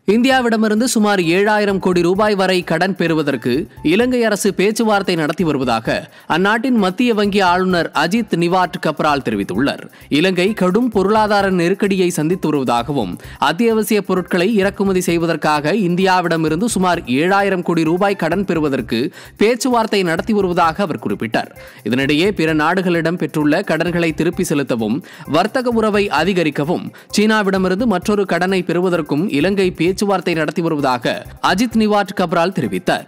இந்தியாவிடமிருந்து சுமார் ஏழாயிரம் கோடி ரூபாய் வரை கடன் பெறுவதற்கு இலங்கை அரசு பேச்சுவார்த்தை நடத்தி வருவதாக அந்நாட்டின் மத்திய வங்கி ஆளுநர் அஜித் நிவாட் கப்ரால் தெரிவித்துள்ளார் இலங்கை கடும் பொருளாதார நெருக்கடியை சந்தித்து வருவதாகவும் அத்தியாவசிய பொருட்களை இறக்குமதி செய்வதற்காக இந்தியாவிடமிருந்து சுமார் ஏழாயிரம் கோடி ரூபாய் கடன் பெறுவதற்கு பேச்சுவார்த்தை நடத்தி வருவதாக அவர் குறிப்பிட்டார் இதனிடையே பிற நாடுகளிடம் பெற்றுள்ள கடன்களை திருப்பி செலுத்தவும் வர்த்தக உறவை அதிகரிக்கவும் சீனாவிடமிருந்து மற்றொரு கடனை பெறுவதற்கும் இலங்கை பேச்சுவார்த்தை நடத்தி வருவதாக அஜித் நிவாட் கப்ரால் தெரிவித்தார்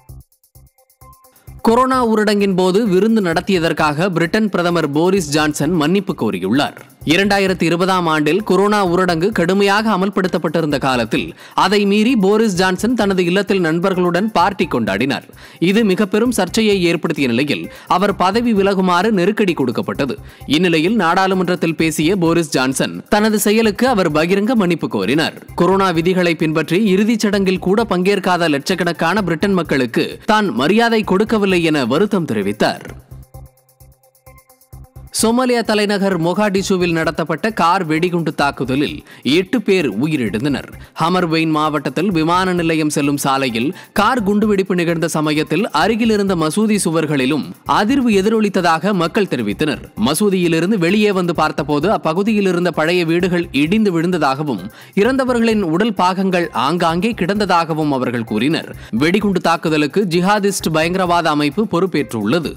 கொரோனா ஊரடங்கின் போது விருந்து நடத்தியதற்காக பிரிட்டன் பிரதமர் போரிஸ் ஜான்சன் மன்னிப்பு கோரியுள்ளார் இரண்டாயிரத்தி இருபதாம் ஆண்டில் கொரோனா ஊரடங்கு கடுமையாக அமல்படுத்தப்பட்டிருந்த காலத்தில் அதை மீறி போரிஸ் ஜான்சன் தனது இல்லத்தில் நண்பர்களுடன் பார்ட்டி கொண்டாடினார் இது மிக பெரும் சர்ச்சையை ஏற்படுத்திய நிலையில் அவர் பதவி விலகுமாறு நெருக்கடி கொடுக்கப்பட்டது இந்நிலையில் நாடாளுமன்றத்தில் பேசிய போரிஸ் ஜான்சன் தனது செயலுக்கு அவர் பகிரங்க மன்னிப்பு கோரினார் கொரோனா விதிகளை பின்பற்றி இறுதிச் சடங்கில் கூட பங்கேற்காத லட்சக்கணக்கான பிரிட்டன் மக்களுக்கு தான் மரியாதை கொடுக்கவில்லை என வருத்தம் தெரிவித்தார் சோமாலியா தலைநகர் மொகாடிஷுவில் நடத்தப்பட்ட கார் வெடிகுண்டு தாக்குதலில் எட்டு பேர் உயிரிழந்தனர் ஹமர்வெயின் மாவட்டத்தில் விமான நிலையம் செல்லும் சாலையில் கார் குண்டுவெடிப்பு நிகழ்ந்த சமயத்தில் அருகில் இருந்த மசூதி சுவர்களிலும் அதிர்வு எதிரொலித்ததாக மக்கள் தெரிவித்தனர் மசூதியிலிருந்து வெளியே வந்து பார்த்தபோது அப்பகுதியில் இருந்த பழைய வீடுகள் இடிந்து விழுந்ததாகவும் இறந்தவர்களின் உடல் பாகங்கள் ஆங்காங்கே கிடந்ததாகவும் அவர்கள் கூறினர் வெடிகுண்டு தாக்குதலுக்கு ஜிஹாதிஸ்ட் பயங்கரவாத அமைப்பு பொறுப்பேற்றுள்ளது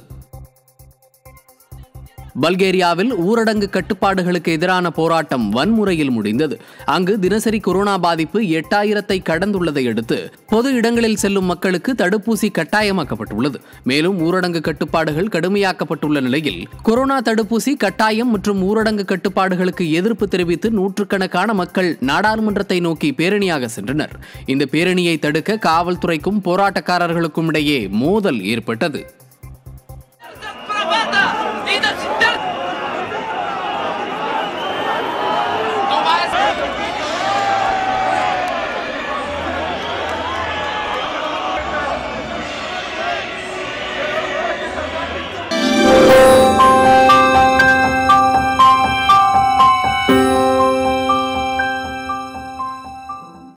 பல்கேரியாவில் ஊரடங்கு கட்டுப்பாடுகளுக்கு எதிரான போராட்டம் வன்முறையில் முடிந்தது அங்கு தினசரி கொரோனா பாதிப்பு எட்டாயிரத்தை கடந்துள்ளதை அடுத்து பொது இடங்களில் செல்லும் மக்களுக்கு தடுப்பூசி கட்டாயமாக்கப்பட்டுள்ளது மேலும் ஊரடங்கு கட்டுப்பாடுகள் கடுமையாக்கப்பட்டுள்ள நிலையில் கொரோனா தடுப்பூசி கட்டாயம் மற்றும் ஊரடங்கு கட்டுப்பாடுகளுக்கு எதிர்ப்பு தெரிவித்து நூற்றுக்கணக்கான மக்கள் நாடாளுமன்றத்தை நோக்கி பேரணியாக சென்றனர் இந்த பேரணியை தடுக்க காவல்துறைக்கும் போராட்டக்காரர்களுக்கும் இடையே மோதல் ஏற்பட்டது Правда! Лидер!